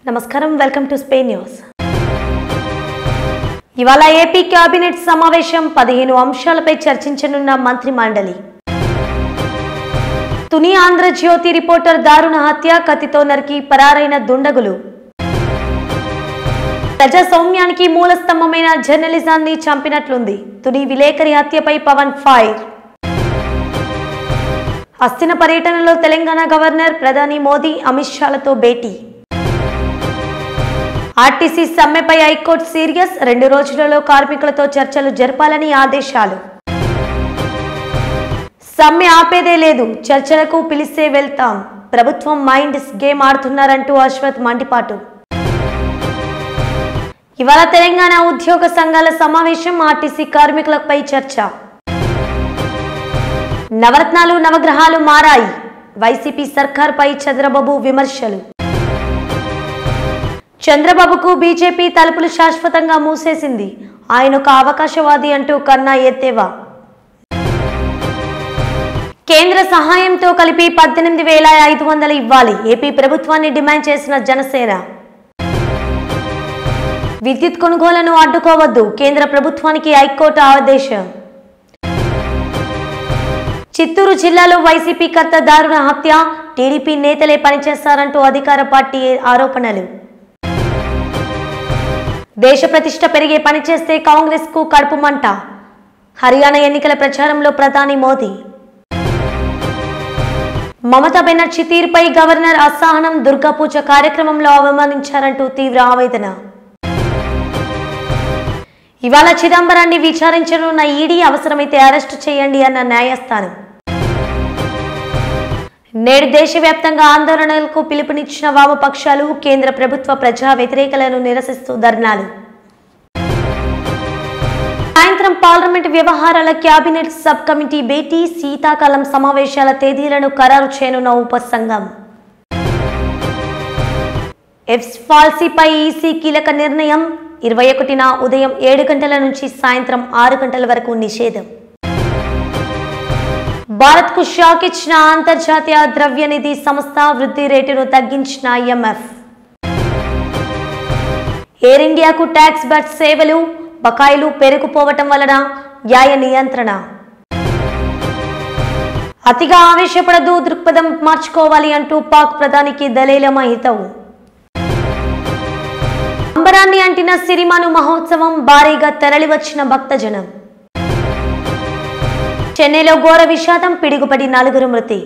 నమస్కారం welcome to స్పే news ఇవాళ ఏపీ కేబినెట్ సమావేశం పదిహేను అంశాలపై చర్చించనున్న మంత్రి మండలి తుని ఆంధ్రజ్యోతి రిపోర్టర్ దారుణ హత్య కత్తితో నరికి పరారైన దుండగులు ప్రజాస్వామ్యానికి మూల స్తంభమైన జర్నలిజాన్ని చంపినట్లుంది తుని విలేకరి హత్యపై పవన్ ఫైర్ హస్తిన పర్యటనలో తెలంగాణ గవర్నర్ ప్రధాని మోదీ అమిత్ షాలతో భేటీ ఆర్టీసీ సమ్మెపై హైకోర్టు సీరియస్ రెండు రోజులలో కార్మికులతో చర్చలు జరపాలని ఆదేశాలు సమ్మె ఆపేదే లేదు చర్చలకు పిలిస్తే వెళ్తాం ప్రభుత్వం మైండ్ గేమ్ ఆడుతున్నారంటూ అశ్వత్ మండిపాటు ఇవాళ తెలంగాణ ఉద్యోగ సంఘాల సమావేశం ఆర్టీసీ కార్మికులపై చర్చ నవరత్నాలు నవగ్రహాలు మారాయి వైసీపీ సర్కార్పై చంద్రబాబు విమర్శలు చంద్రబాబుకు బీజేపీ తలుపులు శాశ్వతంగా మూసేసింది ఆయన ఒక అవకాశవాది అంటూ కన్నా ఎత్తేవా కేంద్ర సహాయంతో కలిపి పద్దెనిమిది వేల ఐదు వందలు ఇవ్వాలి ఏపీ ప్రభుత్వాన్ని డిమాండ్ చేసిన జనసేన విద్యుత్ కొనుగోలను అడ్డుకోవద్దు కేంద్ర ప్రభుత్వానికి హైకోర్టు ఆదేశం చిత్తూరు జిల్లాలో వైసీపీ కర్త దారుణ హత్య టీడీపీ నేతలే పనిచేస్తారంటూ అధికార పార్టీ ఆరోపణలు దేశ ప్రతిష్ట పెరిగే పనిచేస్తే కాంగ్రెస్ కు కడుపు మంట హర్యానా ఎన్నికల ప్రచారంలో ప్రధాని మోదీ మమతా బెనర్జీ తీరుపై గవర్నర్ అసహనం దుర్గాపూజ కార్యక్రమంలో అవమానించారంటూ తీవ్ర ఆవేదన ఇవాళ చిదంబరాన్ని విచారించనున్న ఈడీ అవసరమైతే అరెస్టు చేయండి అన్న న్యాయస్థానం నేడు దేశవ్యాప్తంగా ఆందోళనలకు పిలుపునిచ్చిన వామపక్షాలు కేంద్ర ప్రభుత్వ ప్రజా వ్యతిరేకలను నిరసిస్తూ ధర్నాలు సాయంత్రం పార్లమెంట్ వ్యవహారాల కేబినెట్ సబ్ కమిటీ భేటీ శీతాకాలం సమావేశాల తేదీలను ఖరారు చేయనున్న ఉపసంఘం ఎఫ్స్ పాలసీపై ఈసీ కీలక నిర్ణయం ఇరవై ఒకటిన ఉదయం ఏడు గంటల నుంచి సాయంత్రం ఆరు గంటల వరకు నిషేధం భారత్కు షాక్ ఇచ్చిన అంతర్జాతీయ ద్రవ్యనిధి సంస్థ వృద్ధి రేటును తగ్గించిన ఐఎంఎఫ్ ఎయిర్ ఇండియాకు ట్యాక్స్ బట్ సేవలు బకాయిలు పెరిగిపోవటం వలన వ్యాయ నియంత్రణ అతిగా ఆవేశపడదు దృక్పథం మార్చుకోవాలి అంటూ పాక్ ప్రధానికి దలీలమ హితవు అంబరాన్ని అంటిన సిరిమాను మహోత్సవం భారీగా తరలివచ్చిన భక్తజనం చెన్నైలో ఘోర విషాదం పిడుగుపడి నలుగురు మృతి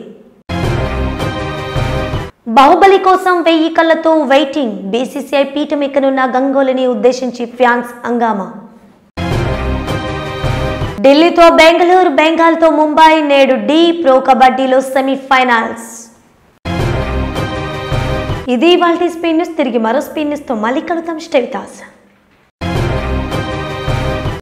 బాహుబలి కోసం వెయ్యి కళ్ళతో వెయిటింగ్ బీసీసీఐ పీఠం ఎక్కనున్న గంగోలిని ఉద్దేశించి ఫ్యాన్స్ హంగామా ఢిల్లీతో బెంగళూరు బెంగాల్తో ముంబై నేడు డి ప్రో కబడ్డీలో సెమీఫైనల్స్ ఇది వాళ్ళ స్పీన్ న్యూస్ తిరిగి మరో స్పీన్ న్యూస్తో మళ్ళీ కలుద్దాం స్టేవితాస్